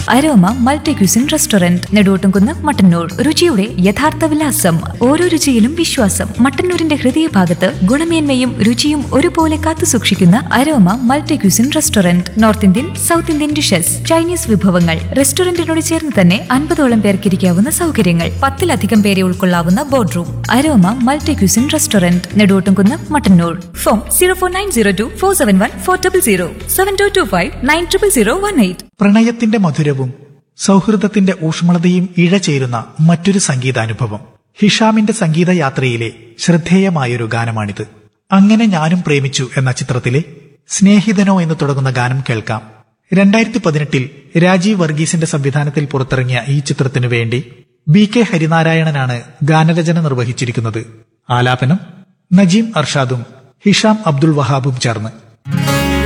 aroma multi cuisine restaurant Neduvottumkunnu Mattannur രുചിയുടെ യഥാർത്ഥ വിലാസം ഓരോ രുചിയിലും വിശ്വാസം മട്ടന്നൂരിന്റെ ഹൃദയഭാഗത്ത് ഗുണമേന്മയും രുചിയും ഒരുപോലെ കാത്തു സൂക്ഷിക്കുന്ന Aroma multi cuisine restaurant north Indian south Indian dishes Chinese വിഭവങ്ങൾ റെസ്റ്റോറന്റിനോട് ചേർന്ന് തന്നെ അൻപതോളം പേർക്ക് ഇരിക്കാവുന്ന സൗകര്യങ്ങൾ പത്തിലധികം പേരെ ഉൾക്കൊള്ളാവുന്ന board room Aroma multi cuisine restaurant Neduvottumkunnu Mattannur phone zero four nine zero two four seven one four double zero seven two two five nine triple zero one eight പ്രണയത്തിന്റെ മധുരവും സൗഹൃദത്തിന്റെ ഊഷ്മളതയും ഇഴചേരുന്ന മറ്റൊരു സംഗീതാനുഭവം ഹിഷാമിന്റെ സംഗീതയാത്രയിലെ ശ്രദ്ധേയമായൊരു ഗാനമാണിത് അങ്ങനെ ഞാനും പ്രേമിച്ചു എന്ന ചിത്രത്തിലെ സ്നേഹിതനോ എന്ന് തുടങ്ങുന്ന ഗാനം കേൾക്കാം രണ്ടായിരത്തി പതിനെട്ടിൽ രാജീവ് വർഗീസിന്റെ സംവിധാനത്തിൽ പുറത്തിറങ്ങിയ ഈ ചിത്രത്തിനു വേണ്ടി ബി കെ ഹരിനാരായണനാണ് ഗാനരചന നിർവഹിച്ചിരിക്കുന്നത് ആലാപനം നജീം അർഷാദും ഹിഷാം അബ്ദുൾ വഹാബും ചേർന്ന്